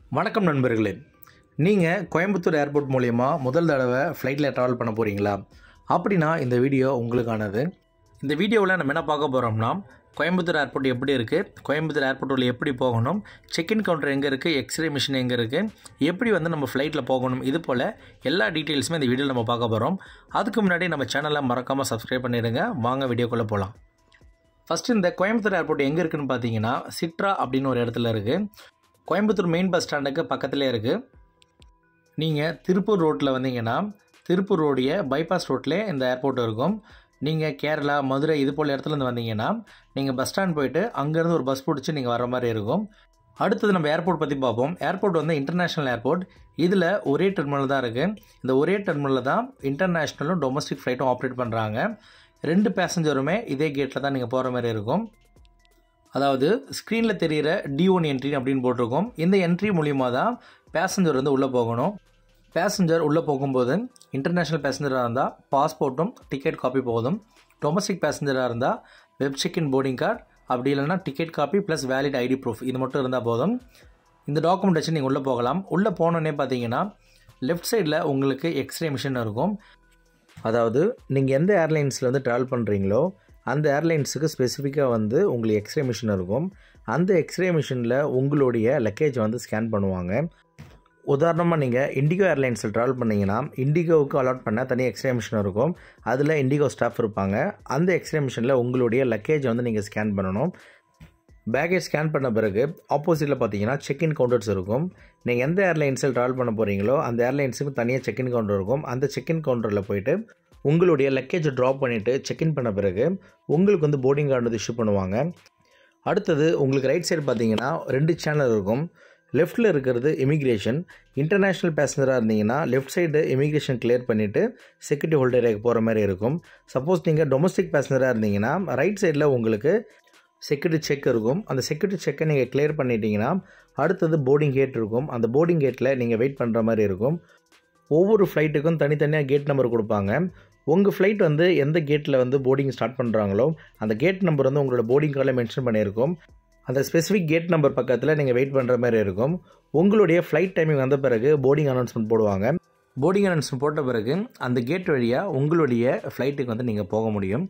வணக்கம் நண்பர்களே நீங்கள் கோயம்புத்தூர் ஏர்போர்ட் மூலயமா முதல் தடவை ஃப்ளைட்டில் ட்ராவல் பண்ண போகிறீங்களா அப்படின்னா இந்த வீடியோ உங்களுக்கானது இந்த வீடியோவில் நம்ம என்ன பார்க்க போகிறோம்னா கோயம்புத்தூர் ஏர்போர்ட் எப்படி இருக்குது கோயம்புத்தூர் ஏர்போர்ட்டில் எப்படி போகணும் செக்இன் கவுண்டர் எங்கே இருக்குது எக்ஸ்ரே மிஷின் எங்கே இருக்குது எப்படி வந்து நம்ம ஃப்ளைட்டில் போகணும் இது போல் எல்லா டீட்டெயில்ஸுமே இந்த வீடியோவில் நம்ம பார்க்க போகிறோம் அதுக்கு முன்னாடி நம்ம சேனலை மறக்காமல் சப்ஸ்கிரைப் பண்ணிடுங்க வாங்க வீடியோக்குள்ளே போகலாம் ஃபஸ்ட்டு இந்த கோயம்புத்தூர் ஏர்போர்ட் எங்கே இருக்குன்னு பார்த்தீங்கன்னா சிட்ரா அப்படின்னு ஒரு இடத்துல இருக்குது கோயம்புத்தூர் மெயின் பஸ் ஸ்டாண்டுக்கு பக்கத்துலேயே இருக்குது நீங்கள் திருப்பூர் ரோட்டில் வந்தீங்கன்னா திருப்பூர் ரோடைய பைபாஸ் ரோட்லேயே இந்த ஏர்போர்ட் இருக்கும் நீங்கள் கேரளா மதுரை இது போல் இடத்துலேருந்து வந்தீங்கன்னா நீங்கள் பஸ் ஸ்டாண்ட் போயிட்டு அங்கேருந்து ஒரு பஸ் பிடிச்சி நீங்கள் வர மாதிரி இருக்கும் அடுத்தது நம்ம ஏர்போர்ட் பற்றி பார்ப்போம் ஏர்போர்ட் வந்து இன்டர்நேஷ்னல் ஏர்போர்ட் இதில் ஒரே டெர்மினல் தான் இருக்குது இந்த ஒரே டெர்மினலில் தான் இன்டர்நேஷ்னலும் டொமஸ்டிக் ஃப்ளைட்டும் ஆப்ரேட் பண்ணுறாங்க ரெண்டு பேசஞ்சருமே இதே கேட்டில் தான் நீங்கள் போகிற மாதிரி இருக்கும் அதாவது ஸ்க்ரீனில் தெரிகிற டி ஒன் என்ட்ரி அப்படின்னு போட்டிருக்கோம் இந்த என்ட்ரி மூலியமாக தான் பேசஞ்சர் வந்து உள்ளே போகணும் பேசஞ்சர் உள்ளே போகும்போது இன்டர்நேஷ்னல் பேசஞ்சராக இருந்தால் பாஸ்போர்ட்டும் டிக்கெட் காப்பி போதும் டொமஸ்டிக் பேசஞ்சராக இருந்தால் வெப் செக்இன் போர்டிங் கார்டு அப்படி இல்லைன்னா ticket copy plus valid ID proof இது மட்டும் இருந்தால் போதும் இந்த டாக்குமெண்ட் வச்சு நீங்கள் உள்ளே போகலாம் உள்ளே போனோன்னே பார்த்தீங்கன்னா லெஃப்ட் சைடில் உங்களுக்கு எக்ஸ்ரே மிஷின் இருக்கும் அதாவது நீங்கள் எந்த ஏர்லைன்ஸில் வந்து ட்ராவல் பண்ணுறீங்களோ அந்த ஏர்லைன்ஸுக்கு ஸ்பெசிஃபிக்காக வந்து உங்களுக்கு எக்ஸ்ரே மிஷின் இருக்கும் அந்த எக்ஸ்ரே மிஷினில் உங்களுடைய லக்கேஜ் வந்து ஸ்கேன் பண்ணுவாங்க உதாரணமாக நீங்கள் இண்டிகோ ஏர்லைன்ஸில் ட்ராவல் பண்ணிங்கன்னா இண்டிகோவுக்கு அலாட் பண்ண தனி எக்ஸ்ரே மிஷின் இருக்கும் அதில் இண்டிகோ ஸ்டாஃப் இருப்பாங்க அந்த எக்ஸ்ரே மிஷினில் உங்களுடைய லக்கேஜ் வந்து நீங்கள் ஸ்கேன் பண்ணணும் பேக்கேஜ் ஸ்கேன் பண்ண பிறகு ஆப்போசிட்டில் பார்த்தீங்கன்னா செக்இன் கவுண்டர்ஸ் இருக்கும் நீங்கள் எந்த ஏர்லைன்ஸில் ட்ராவல் பண்ண போகிறீங்களோ அந்த ஏர்லைன்ஸுக்கு தனியாக செக்இன் கவுண்டர் இருக்கும் அந்த செக்இன் கவுண்டரில் போயிட்டு உங்களுடைய லக்கேஜை ட்ராப் பண்ணிவிட்டு செக்இன் பண்ண பிறகு உங்களுக்கு வந்து போர்டிங் கார்டு வந்து இஷ்யூ பண்ணுவாங்க அடுத்தது உங்களுக்கு ரைட் சைடு பார்த்தீங்கன்னா ரெண்டு சேனல் இருக்கும் லெஃப்ட்டில் இருக்கிறது இமிக்ரேஷன் இன்டர்நேஷ்னல் பேசஞ்சராக இருந்தீங்கன்னா லெஃப்ட் சைடு இமிக்ரேஷன் கிளியர் பண்ணிவிட்டு செக்யூரிட்டி ஹோல்டருக்கு போகிற மாதிரி இருக்கும் சப்போஸ் நீங்கள் டொமஸ்டிக் பேசஞ்சராக இருந்தீங்கன்னா ரைட் சைடில் உங்களுக்கு செக்யூரிட்டி செக் இருக்கும் அந்த செக்யூரிட்டி செக்கை நீங்கள் கிளியர் பண்ணிட்டீங்கன்னா அடுத்தது போர்டிங் கேட் இருக்கும் அந்த போர்டிங் கேட்டில் நீங்கள் வெயிட் பண்ணுற மாதிரி இருக்கும் ஒவ்வொரு ஃப்ளைட்டுக்கும் தனித்தனியாக கேட் நம்பர் கொடுப்பாங்க உங்கள் ஃப்ளைட் வந்து எந்த கேட்டில் வந்து போர்டிங் ஸ்டார்ட் பண்ணுறாங்களோ அந்த கேட் நம்பர் வந்து உங்களோட போர்டிங் கார்டில் மென்ஷன் பண்ணியிருக்கும் அந்த ஸ்பெசிஃபிக் கேட் நம்பர் பக்கத்தில் நீங்கள் வெயிட் பண்ணுற மாதிரி இருக்கும் உங்களுடைய ஃப்ளைட் டைமிங் வந்த பிறகு போர்டிங் அனௌன்ஸ்மெண்ட் போடுவாங்க போர்டிங் அனௌன்ஸ்மெண்ட் போட்ட பிறகு அந்த கேட் வழியாக உங்களுடைய ஃப்ளைட்டுக்கு வந்து நீங்கள் போக முடியும்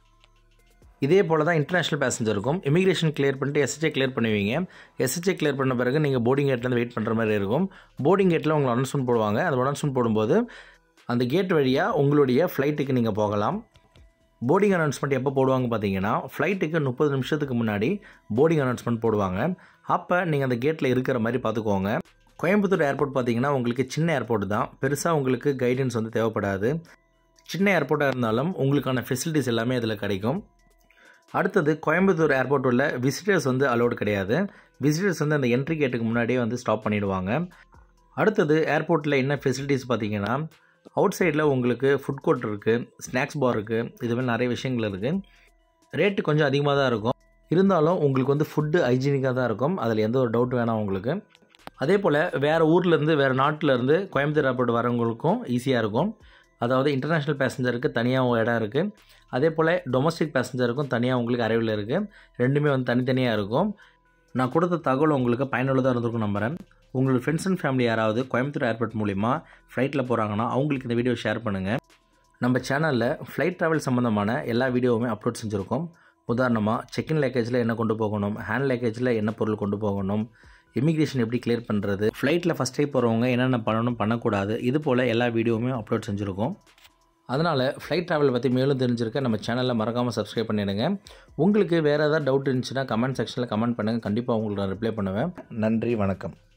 இதே போல் தான் இன்டர்நேஷ்னல் பேசஞ்சர் இருக்கும் இமிகிரேஷன் கிளியர் பண்ணிட்டு எஸ்ஹெச்ஏ கிளியர் பண்ணுவீங்க எஸ்ஹெச்ஏ கிளியர் பண்ண பிறகு நீங்கள் போர்டிங் கேட்லேருந்து வெயிட் பண்ணுற மாதிரி இருக்கும் போர்டிங் கேட்டில் உங்களை அனௌன்ஸ்மெண்ட் போடுவாங்க அந்த அனௌன்ஸ்மெண்ட் போடும்போது அந்த கேட் வழியாக உங்களுடைய ஃப்ளைட்டுக்கு நீங்கள் போகலாம் போர்டிங் அனௌன்ஸ்மெண்ட் எப்போ போடுவாங்க பார்த்தீங்கன்னா ஃப்ளைட்டுக்கு முப்பது நிமிஷத்துக்கு முன்னாடி போர்டிங் அனௌன்ஸ்மெண்ட் போடுவாங்க அப்போ நீங்கள் அந்த கேட்டில் இருக்கிற மாதிரி பார்த்துக்கோங்க கோயம்புத்தூர் ஏர்போர்ட் பார்த்தீங்கன்னா உங்களுக்கு சின்ன ஏர்போர்ட் தான் பெருசாக உங்களுக்கு கைடன்ஸ் வந்து தேவைப்படாது சின்ன ஏர்போர்ட்டாக இருந்தாலும் உங்களுக்கான ஃபெசிலிட்டிஸ் எல்லாமே இதில் கிடைக்கும் அடுத்தது கோயம்புத்தூர் ஏர்போர்ட் உள்ள விசிட்டர்ஸ் வந்து அலோடு கிடையாது விசிட்டர்ஸ் வந்து அந்த என்ட்ரி கேட்டுக்கு முன்னாடியே வந்து ஸ்டாப் பண்ணிவிடுவாங்க அடுத்தது ஏர்போர்ட்டில் என்ன ஃபெசிலிட்டிஸ் பார்த்தீங்கன்னா அவுட் சைடில் உங்களுக்கு ஃபுட் கோர்ட் இருக்குது ஸ்நாக்ஸ் பார் இருக்குது இது மாதிரி நிறைய விஷயங்கள் இருக்குது ரேட்டு கொஞ்சம் அதிகமாக தான் இருக்கும் இருந்தாலும் உங்களுக்கு வந்து ஃபுட்டு ஹைஜீனிக்காக தான் இருக்கும் அதில் எந்த ஒரு டவுட் வேணாம் உங்களுக்கு அதே போல் வேறு ஊர்லேருந்து வேறு நாட்டிலேருந்து கோயம்புத்தூர் ஏர்போர்ட் வரவங்களுக்கும் ஈஸியாக இருக்கும் அதாவது இன்டர்நேஷ்னல் பேசஞ்சருக்கு தனியாக இடம் இருக்குது அதே போல் டொமஸ்டிக் பேசஞ்சருக்கும் தனியாக உங்களுக்கு அரைவில் இருக்குது ரெண்டுமே வந்து தனித்தனியாக இருக்கும் நான் கொடுத்த தகவல் உங்களுக்கு பயனுள்ளதாக இருந்திருக்கும் நம்புகிறேன் உங்களோட ஃப்ரெண்ட்ஸ் அண்ட் ஃபேமிலி யாராவது கோயம்புத்தூர் ஏர்போர்ட் மூலிமா ஃப்ளைட்டில் போகிறாங்கன்னா அவங்களுக்கு இந்த வீடியோ ஷேர் பண்ணுங்கள் நம்ம சேனலில் ஃப்ளைட் ட்ராவல் சம்மந்தமான எல்லா வீடியோவுமே அப்லோட் செஞ்சுருக்கோம் உதாரணமாக செக்இன் லேக்கேஜில் என்ன கொண்டு போகணும் ஹேண்ட் லேக்கேஜில் என்ன பொருள் கொண்டு போகணும் இமிக்ரேஷன் எப்படி கிளியர் பண்ணுறது ஃப்ளைட்டில் ஃபஸ்ட் டைம் போகிறவங்க என்னென்ன பண்ணணும் பண்ணக்கூடாது இது போல் எல்லா வீடியோவுமே அப்லோட் செஞ்சுருக்கோம் அதனால் ஃப்ளைட் ட்ராவல் பற்றி மேலும் தெரிஞ்சிருக்க நம்ம சேனலில் மறக்காமல் சப்ஸ்கிரைப் பண்ணிடுங்க உங்களுக்கு வேறு ஏதாவது டவுட் இருந்துச்சுன்னா கமெண்ட் செக்ஷனில் கமெண்ட் பண்ணுங்கள் கண்டிப்பாக உங்களுக்கு நான் ரிப்ளை பண்ணுவேன் நன்றி வணக்கம்